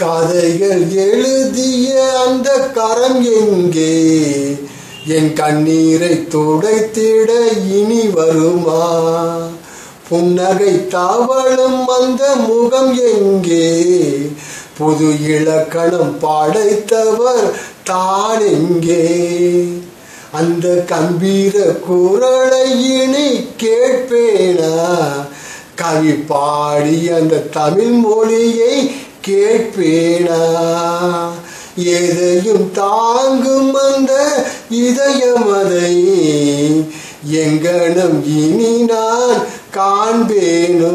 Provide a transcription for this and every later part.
கதைகள் எழுதிய அந்த கரம் எங்கே என் கண்ணீரை துடைத்திட இனி வருமா புன்னகை தவழும் அந்த முகம் எங்கே புது இலக்கணம் படைத்தவர் தான் எங்கே அந்த கம்பீர குரலை இனி கேட்பேனா கவி பாடி அந்த தமிழ் மொழியை கேட்பேனா எதையும் தாங்கும் அந்த இதயமதை எங்கனம் இனி நான் காண்பேனோ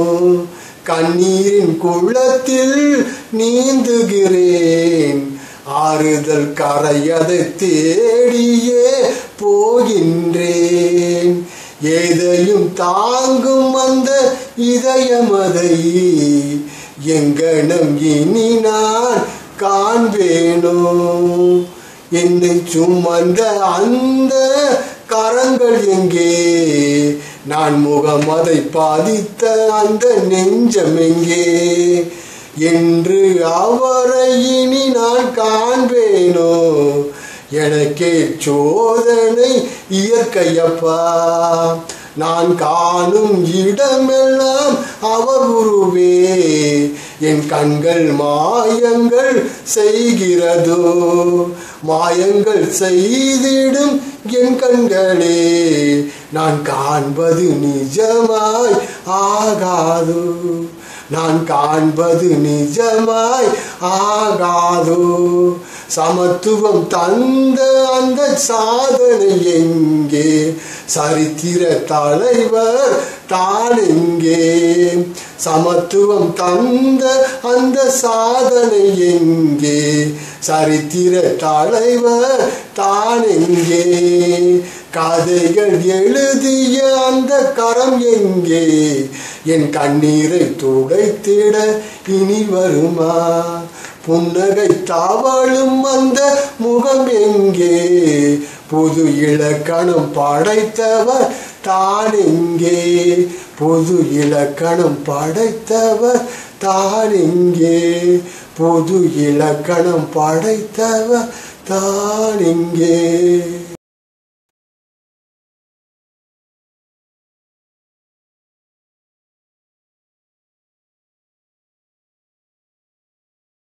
கண்ணீரின் குளத்தில் நீந்துகிறேன் ஆறுதல் கரையதை தேடியே போகின்றேன் எதையும் தாங்கும் அந்த இதயமதை எங்கனம் இனி நான் காண்பேனோ என்னை சுமந்த அந்த கரங்கள் எங்கே நான் முகமதை பாதித்த அந்த நெஞ்சம் எங்கே என்று அவரை இனி நான் காண்பேனோ எனக்கே சோதனை இயற்கையப்பா நான் காணும் இடமெல்லாம் அவர் உருவே என் கண்கள் மாயங்கள் செய்கிறதோ மாயங்கள் செய்திடும் என் கண்களே நான் காண்பது நிஜமாய் ஆகாதோ நான் காண்பது நிஜமாய் ஆகாதோ சமத்துவம் தந்த அந்த சாதனை எங்கே சரித்திர தலைவர் தான் எங்கே சமத்துவம் தந்த அந்த சாதனை எங்கே சரித்திர தலைவர் தான் எங்கே கதைகள் எழுதிய அந்த கரம் எங்கே என் கண்ணீரை துடைத்திட இனி வருமா புன்னகை தவழும் அந்த முகம் எங்கே புது இலக்கணம் படைத்தவர் தான் எங்கே புது இலக்கணம் படைத்தவர் தான் எங்கே புது இலக்கணம் படைத்தவர் தான் எங்கே